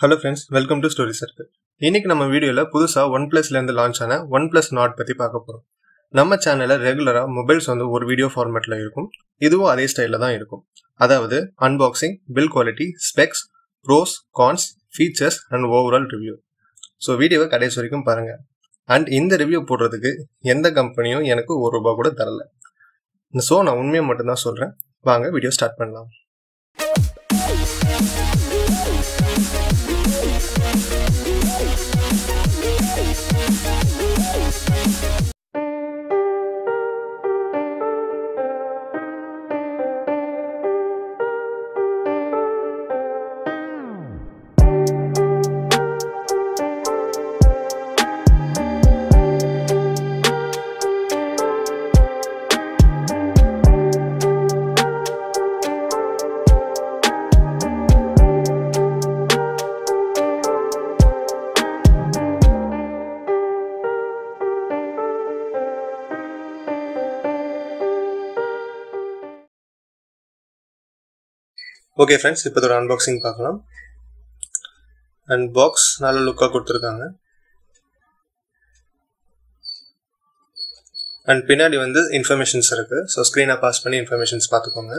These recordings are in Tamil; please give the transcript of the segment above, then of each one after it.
hello friends welcome to story circle இன்னைக்கு நம்ம வீடியோவில் புதுசாக ஒன் ப்ளஸ்லேருந்து லான்ச் ஆன ஒன் ப்ளஸ் நாட் பற்றி பார்க்க போகிறோம் நம்ம சேனலில் ரெகுலராக மொபைல்ஸ் வந்து ஒரு வீடியோ ஃபார்மேட்டில் இருக்கும் இதுவும் அதே ஸ்டைலில் தான் இருக்கும் அதாவது unboxing build quality specs pros cons features and overall review so வீடியோவை கடைசி வரைக்கும் பாருங்கள் அண்ட் இந்த ரிவ்யூ போடுறதுக்கு எந்த கம்பெனியும் எனக்கு ஒரு ரூபா கூட தரல ஸோ நான் உண்மையை மட்டும்தான் சொல்கிறேன் வாங்க வீடியோ ஸ்டார்ட் பண்ணலாம் ஓகே ஃப்ரெண்ட்ஸ் இப்போ இதோட அன்பாக்சிங் பார்க்கலாம் அண்ட் பாக்ஸ் நல்ல லுக்காக கொடுத்துருக்காங்க அண்ட் பின்னாடி வந்து இன்ஃபர்மேஷன்ஸ் இருக்கு ஸோ ஸ்க்ரீனை பாஸ் பண்ணி இன்ஃபர்மேஷன்ஸ் பார்த்துக்கோங்க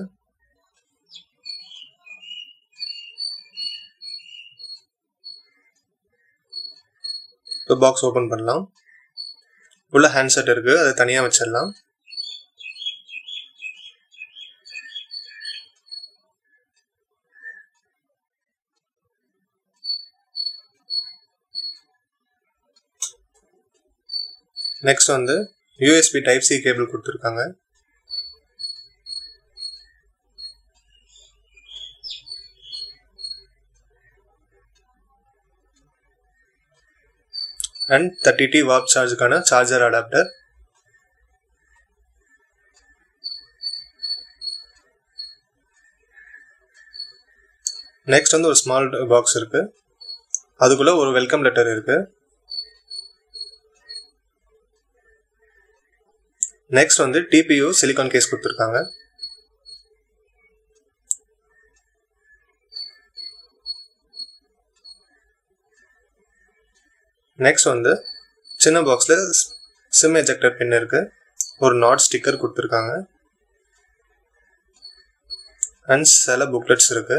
இப்போ பாக்ஸ் ஓப்பன் பண்ணலாம் உள்ள ஹேண்ட்செட் இருக்கு அதை தனியாக வச்சிடலாம் நெக்ஸ்ட் வந்து யூஎஸ்பி டைப் சி கேபிள் கொடுத்துருக்காங்க அண்ட் தேர்ட்டி டி வாப் சார்ஜுக்கான சார்ஜர் அடாப்டர் நெக்ஸ்ட் வந்து ஒரு ஸ்மால் பாக்ஸ் இருக்கு அதுக்குள்ள ஒரு வெல்கம் லெட்டர் இருக்கு நெக்ஸ்ட் வந்து டிபியூ சிலிகான் கேஸ் கொடுத்துருக்காங்க நெக்ஸ்ட் வந்து சின்ன பாக்ஸில் சிம் எஜெக்டர் பின் இருக்கு ஒரு நாட் ஸ்டிக்கர் கொடுத்துருக்காங்க அண்ட் சில புக்லெட்ஸ் இருக்கு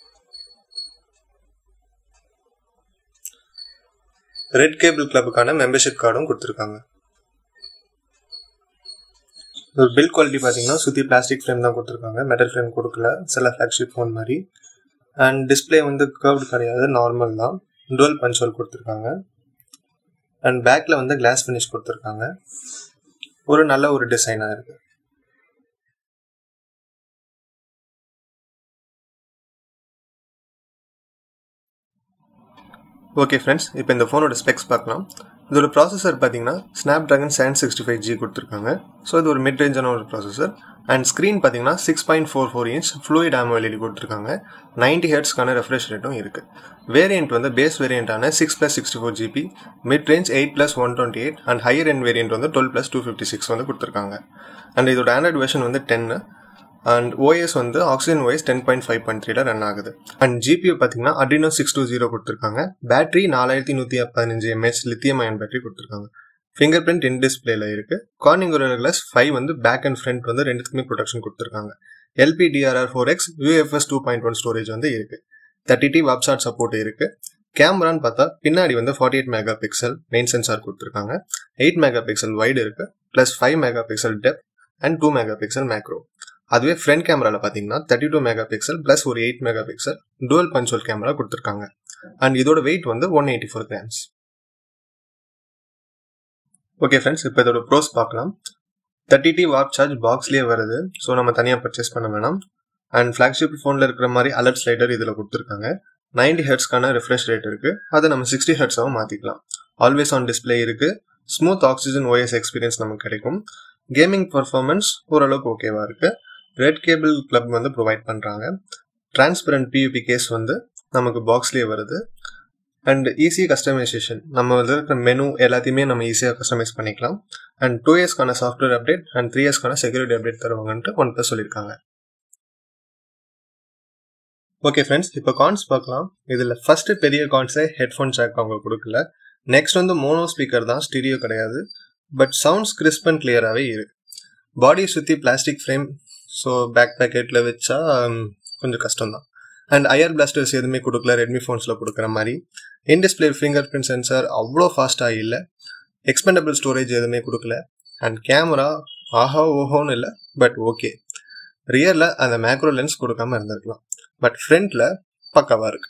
ரெட் கேபிள் கிளப்புக்கான மெம்பர்ஷிப் கார்டும் கொடுத்துருக்காங்க ஒரு பில் குவாலிட்டி பார்த்தீங்கன்னா சுற்றி பிளாஸ்டிக் ஃப்ரேம் தான் கொடுத்துருக்காங்க மெட்டல் ஃப்ரேம் கொடுக்கல சில ஃப்ளாக்ஷிப் ஃபோன் மாதிரி அண்ட் டிஸ்பிளே வந்து கர்வ்டு கிடையாது நார்மல் தான் டுவல் பஞ்சுவல் கொடுத்துருக்காங்க அண்ட் பேக்கில் வந்து கிளாஸ் ஃபினிஷ் கொடுத்துருக்காங்க ஒரு நல்ல ஒரு டிசைனாக இருக்குது ஓகே ஃப்ரெண்ட்ஸ் இப்போ இந்த ஃபோனோட ஸ்பெக்ஸ் பார்க்கலாம் இதோட ப்ராசஸர் பார்த்தீங்கன்னா Snapdragon seven sixty five G கொடுத்துருக்காங்க ஸோ இது ஒரு மிட் ரேஞ்சான ஒரு ப்ராசஸர் அண்ட் ஸ்க்ரீன் பார்த்தீங்கன்னா six point four four inch fluid AMOLED கொடுத்துருக்காங்க நைன்டி ஹெட்ஸ்க்கான ரெஃப்ரெஷ் ரேட்டும் இருக்குது வேரியன்ட் வந்து பேஸ் வேரியண்டான six plus sixty four GB mid range eight plus one twenty eight and higher end variant வந்து twelve plus two fifty six வந்து கொடுத்துருக்காங்க அண்ட் இதோட ஆண்ட்ராய்ட் வெர்ஷன் வந்து டென்னு அண்ட் ஓஎஸ் வந்து oxygen OS ten point five point த்ரீல ரன் ஆகுது அண்ட் ஜிபியூ பார்த்தீங்கன்னா அட்ரினோ சிக்ஸ் டூ ஜீரோ கொடுத்துருக்காங்க பேட்டரி நாலாயிரத்தி நூற்றி பதினஞ்சு எம்ஏஹெச் லித்தியம் அயன் பேட்டரி கொடுத்துருக்காங்க ஃபிங்கர் பிரிண்ட் இன் டிஸ்பிளேல இருக்கு கார்னிங் ஒரு கிளாஸ் ஃபைவ் வந்து பேக் அண்ட் ஃப்ரண்ட் வந்து ரெண்டுத்துக்குமே ப்ரொடக்ஷன் கொடுத்துருக்காங்க LP DDR four X UFS two point one storage வந்து இருக்கு தேர்ட்டி டி வாப்சாட் சப்போர்ட் இருக்கு கேமரான்னு பார்த்தா பின்னாடி வந்து forty eight megapixel main sensor கொடுத்துருக்காங்க எயிட் மெகா பிக்சல் வைடு இருக்கு plus five megapixel depth and two megapixel macro அதுவே ஃப்ரண்ட் கேமராவில் பார்த்தீங்கன்னா thirty two megapixel plus ஒரு eight megapixel dual punch hole camera கொடுத்துருக்காங்க அண்ட் இதோட வெயிட் வந்து one eighty four grams okay friends இப்போ இதோட ப்ரோஸ் பார்க்கலாம் தேர்ட்டி டி வாப் சார்ஜ் பாக்ஸ்லேயே வருது ஸோ நம்ம தனியாக பர்ச்சேஸ் பண்ண வேணாம் அண்ட் ஃப்ளாக்ஷிப் ஃபோனில் இருக்கிற மாதிரி அலர்ட் ஸ்லைடர் இதில் கொடுத்துருக்காங்க நைன்டி ஹெட்ஸ்க்கான ரிஃப்ரெஷ் ரேட் இருக்குது அதை நம்ம சிக்ஸ்டி ஹெட்ஸாகவும் மாற்றிக்கலாம் ஆல்வேஸ் ஆன் டிஸ்பிளே இருக்குது ஸ்மூத் ஆக்சிஜன் ஓஎஸ் எக்ஸ்பீரியன்ஸ் நமக்கு கிடைக்கும் கேமிங் பர்ஃபார்மன்ஸ் ஓரளவுக்கு ஓகேவா இருக்குது ரெட் கேபிள் கிளப் வந்து ப்ரொவைட் பண்ணுறாங்க டிரான்ஸ்பரண்ட் பியூபி கேஸ் வந்து நமக்கு பாக்ஸ்லேயே வருது அண்ட் ஈஸி கஸ்டமைசேஷன் நம்ம வந்து இருக்கிற மெனு எல்லாத்தையுமே நம்ம ஈஸியாக கஸ்டமைஸ் பண்ணிக்கலாம் அண்ட் டூ இயர்ஸ்க்கான சாஃப்ட்வேர் அப்டேட் அண்ட் த்ரீ இயர்ஸ்க்கான செக்யூரிட்டி அப்டேட் தருவாங்கன்ட்டு ஒன் ப்ளஸ் சொல்லியிருக்காங்க ஓகே ஃப்ரெண்ட்ஸ் இப்போ கான்ஸ் பார்க்கலாம் இதில் ஃபர்ஸ்ட் பெரிய கான்ஸே ஹெட்ஃபோன் ஜாக் அவங்க கொடுக்கல நெக்ஸ்ட் வந்து மோனோ ஸ்பீக்கர் தான் ஸ்டீரியோ கிடையாது பட் சவுண்ட்ஸ் கிறிஸ்ப் அண்ட் கிளியராகவே இருக்கு பாடியை சுற்றி பிளாஸ்டிக் ஃப்ரேம் ஸோ பேக் பேக்கெட்டில் வச்சா ஹம், கொஞ்சம் கஷ்டம் தான் அண்ட் ஐஆர் பிளாஸ்டர்ஸ் எதுவுமே கொடுக்கல ரெட்மி ஃபோன்ஸில் கொடுக்குற மாதிரி in display fingerprint sensor அவ்வளோ ஃபாஸ்ட்டாக இல்லை எக்ஸ்பெண்டபிள் ஸ்டோரேஜ் எதுவுமே கொடுக்கல அண்ட் கேமரா ஆஹா ஓஹோன்னு இல்லை பட் ஓகே ரியரில் அந்த மேக்ரோ லென்ஸ் கொடுக்காம இருந்திருக்கலாம் பட் ஃப்ரண்ட்ல பக்காவா இருக்கு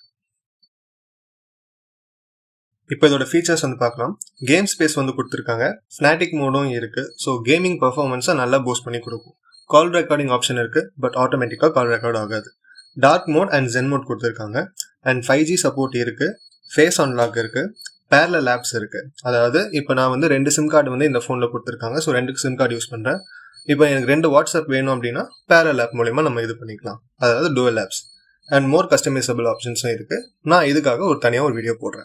இப்போ இதோட ஃபீச்சர்ஸ் வந்து பார்க்கலாம் கேம் ஸ்பேஸ் வந்து கொடுத்துருக்காங்க ஸ்னாட்டிக் மோடும் இருக்கு ஸோ கேமிங் பர்ஃபார்மன்ஸை நல்லா பூஸ்ட் பண்ணி கொடுக்கும் கால் ரெக்கார்டிங் ஆப்ஷன் இருக்கு பட் ஆட்டோமேட்டிக்காக கால் ரெக்கார்ட் ஆகாது dark mode and zen mode கொடுத்துருக்காங்க அண்ட் ஃபைவ் ஜி சப்போர்ட் இருக்கு ஃபேஸ் அன்லாக் இருக்கு பேரல லேப்ஸ் இருக்கு அதாவது இப்போ நான் வந்து ரெண்டு சிம் கார்டு வந்து இந்த ஃபோனில் கொடுத்துருக்காங்க ஸோ ரெண்டு சிம் கார்டு யூஸ் பண்ணுறேன் இப்போ எனக்கு ரெண்டு வாட்ஸ்அப் வேணும் அப்படின்னா பேரல் ஆப் மூலிமா நம்ம இது பண்ணிக்கலாம் அதாவது dual apps and more customisable ஆப்ஷன்ஸும் இருக்கு நான் இதுக்காக ஒரு தனியாக ஒரு வீடியோ போடுறேன்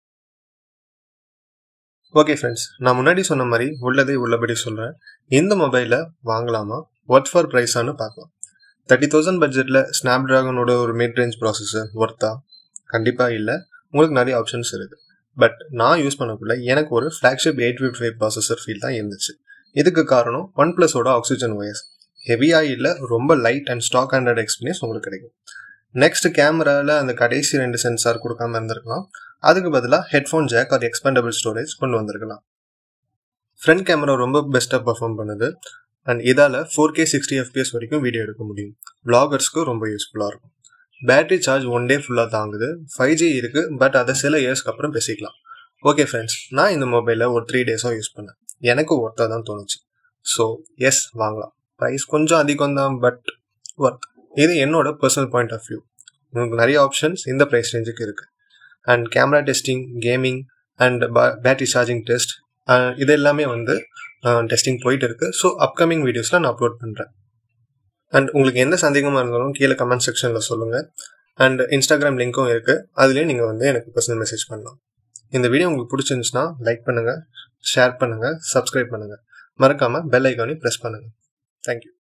ஓகே ஃப்ரெண்ட்ஸ் நான் முன்னாடி சொன்ன மாதிரி உள்ளதே உள்ளபடி சொல்கிறேன் இந்த மொபைலை வாங்கலாமா ஒர்த் ஃபார் ப்ரைஸான்னு பார்க்கலாம் தேர்ட்டி தௌசண்ட் பட்ஜெட்டில் ஸ்னாப் ட்ராகனோட ஒரு மிட் ரேஞ்ச் ப்ராசஸர் ஒர்த்தா கண்டிப்பாக இல்லை உங்களுக்கு நிறைய ஆப்ஷன்ஸ் இருக்குது பட் நான் யூஸ் பண்ணக்குள்ள எனக்கு ஒரு flagship eight fifty five processor feel தான் இருந்துச்சு இதுக்கு காரணம் ஒன் ப்ளஸோட ஆக்சிஜன் ஒயர்ஸ் ஹெவியாக இல்லை ரொம்ப light and stock Android experience உங்களுக்கு கிடைக்கும் நெக்ஸ்ட் கேமராவில் அந்த கடைசி ரெண்டு சென்சார் கொடுக்காம இருந்திருக்கலாம் அதுக்கு பதிலாக ஹெட்ஃபோன் ஜாக் அது எக்ஸ்பெண்டபிள் ஸ்டோரேஜ் கொண்டு வந்திருக்கலாம் ஃப்ரண்ட் கேமரா ரொம்ப பெஸ்ட்டாக பர்ஃபார்ம் பண்ணுது அண்ட் இதால் ஃபோர் கே சிக்ஸ்டி எஃபிஎஸ் வரைக்கும் வீடியோ எடுக்க முடியும் பிளாகர்ஸ்க்கு ரொம்ப யூஸ்ஃபுல்லாக இருக்கும் பேட்டரி சார்ஜ் ஒன் டே ஃபுல்லாக தாங்குது ஃபைவ் ஜி இருக்குது பட் அதை சில இயர்ஸ்க்கு அப்புறம் பேசிக்கலாம் ஓகே ஃப்ரெண்ட்ஸ் நான் இந்த மொபைலை ஒரு த்ரீ டேஸாக யூஸ் பண்ணேன் எனக்கு ஒர்த்தாக தான் தோணுச்சு ஸோ எஸ் வாங்கலாம் ப்ரைஸ் கொஞ்சம் அதிகம் தான் பட் ஒர்த் இது என்னோட பர்சனல் பாயிண்ட் ஆஃப் வியூ உங்களுக்கு நிறைய ஆப்ஷன்ஸ் இந்த ப்ரைஸ் ரேஞ்சுக்கு இருக்குது and camera testing gaming and battery charging test இது எல்லாமே வந்து டெஸ்டிங் போயிட்டு இருக்கு ஸோ அப்கமிங் வீடியோஸில் நான் அப்லோட் பண்ணுறேன் அண்ட் உங்களுக்கு எந்த சந்தேகமாக இருந்தாலும் கீழே கமெண்ட் செக்ஷனில் சொல்லுங்கள் அண்ட் இன்ஸ்டாகிராம் லிங்க்கும் இருக்குது அதுலேயும் நீங்கள் வந்து எனக்கு பர்சனல் மெசேஜ் பண்ணலாம் இந்த வீடியோ உங்களுக்கு பிடிச்சிருந்துச்சுன்னா லைக் பண்ணுங்கள் ஷேர் பண்ணுங்கள் சப்ஸ்கிரைப் பண்ணுங்கள் மறக்காமல் பெல் ஐக்கானையும் ப்ரெஸ் பண்ணுங்கள் தேங்க்யூ